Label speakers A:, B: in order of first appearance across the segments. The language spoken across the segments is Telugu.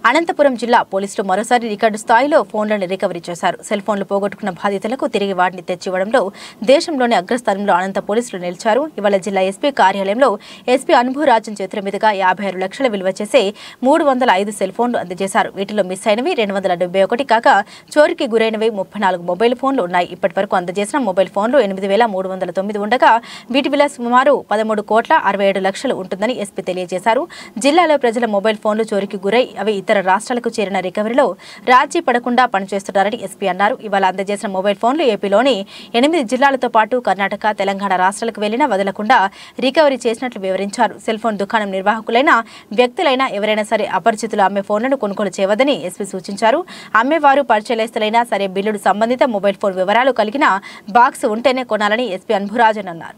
A: అనంతపురం జిల్లా పోలీసులు మరోసారి రికార్డు స్థాయిలో ఫోన్లను రికవరీ చేశారు సెల్ ఫోన్లు పోగొట్టుకున్న బాధితులకు తిరిగి వాటిని తెచ్చివ్వడంలో దేశంలోని అగ్రస్థానంలో అనంత పోలీసులు నిలిచారు ఇవాళ జిల్లా ఎస్పీ కార్యాలయంలో ఎస్పీ అనుభవరాజన్ చేతుల మీదుగా యాభై ఆరు లక్షల విలువ చేసే మూడు వందల ఐదు సెల్ ఫోన్లు అందజేశారు వీటిలో మిస్ అయినవి రెండు వందల డెబ్బై ఒకటి కాక చోరికి గురైనవి ముప్పై నాలుగు మొబైల్ ఫోన్లు ఉన్నాయి ఇప్పటి వరకు అందజేసిన మొబైల్ ఫోన్లు ఎనిమిది వేల మూడు వందల తొమ్మిది ఉండగా వీటి విలువ సుమారు పదమూడు కోట్ల అరవై ఏడు లక్షలు ఉంటుందని ఎస్పీ తెలియజేశారు జిల్లాలో ప్రజల మొబైల్ ఫోన్లు చోరికి గురై అవి ఇతర రాష్ట్రాలకు చేరిన రికవరీలో రాజీ పడకుండా పనిచేస్తున్నారని ఎస్పీ అన్నారు ఇవాళ అందజేసిన మొబైల్ ఫోన్లు ఏపీలోని ఎనిమిది జిల్లాలతో పాటు కర్ణాటక తెలంగాణ రాష్ట్రాలకు వెళ్లినా వదలకుండా రికవరీ చేసినట్లు వివరించారు సెల్ ఫోన్ దుకాణం నిర్వాహకులైన వ్యక్తులైనా ఎవరైనా సరే అపరిచితులు అమ్మే ఫోన్లను కొనుగోలు చేయవద్దని ఎస్పీ సూచించారు అమ్మేవారు పరిచయస్తులైనా సరే బిల్లుడు సంబంధిత మొబైల్ ఫోన్ వివరాలు కలిగిన బాక్స్ ఉంటేనే కొనాలని ఎస్పీ అన్భురాజన్ అన్నారు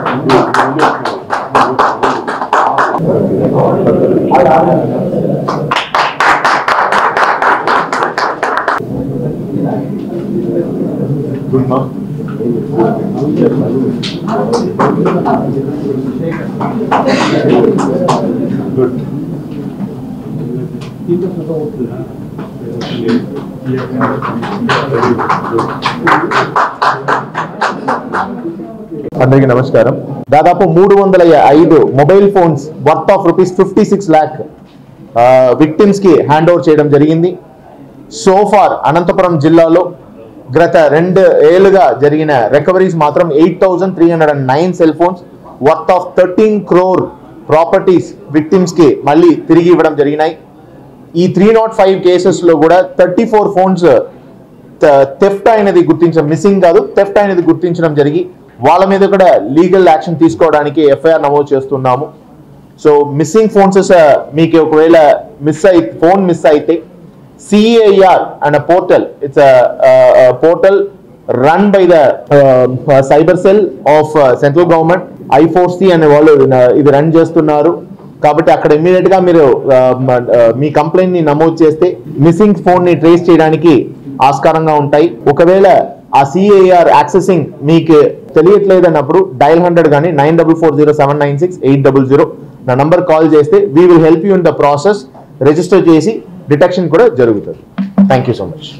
B: అందరికీ నమస్కారం దాదాపు మూడు వందల ఐదు mobile phones worth of rupees fifty six lakh victims కి హ్యాండ్ ఓవర్ చేయడం జరిగింది సోఫార్ అనంతపురం జిల్లాలో గత రెండు ఏళ్ళుగా జరిగిన రికవరీస్ మాత్రం eight thousand three hundred and nine cell phones worth of thirteen crore properties victims కి మళ్ళీ తిరిగి ఇవ్వడం జరిగినాయి ఈ త్రీ నాట్ ఫైవ్ కేసెస్లో కూడా థర్టీ ఫోర్ ఫోన్స్ థెఫ్ట్ అయినది గుర్తించడం మిస్సింగ్ కాదు థెఫ్ట్ అయినది గుర్తించడం జరిగి వాళ్ళ మీద కూడా లీగల్ యాక్షన్ తీసుకోవడానికి ఎఫ్ఐఆర్ నమోదు చేస్తున్నాము సో మిస్సింగ్ ఫోన్స్ మీకు ఒకవేళ మిస్ అయి ఫోన్ మిస్ అయితే CEIR and portal it's portal run by the cyber cell of central government ఐఫోర్సి అనే వాళ్ళు ఇన- ఇది రన్ చేస్తున్నారు కాబట్టి అక్కడ ఇమీడియట్ గా మీరు ఆ, మ- ఆ, మీ కంప్లైంట్ ని నమోదు చేస్తే మిస్సింగ్ ఫోన్ ని ట్రేస్ చేయడానికి ఆస్కారంగా ఉంటాయి ఒకవేళ ఆ సిఏఆర్ యాక్సెసింగ్ మీకు తెలియట్లేదు అన్నప్పుడు డైల్ హండ్రెడ్ కానీ nine double four zero seven nine six eight double zero నా నంబర్ కాల్ చేస్తే we will help you in the process register చేసి డిటెక్షన్ కూడా జరుగుతుంది థ్యాంక్ యూ సో మచ్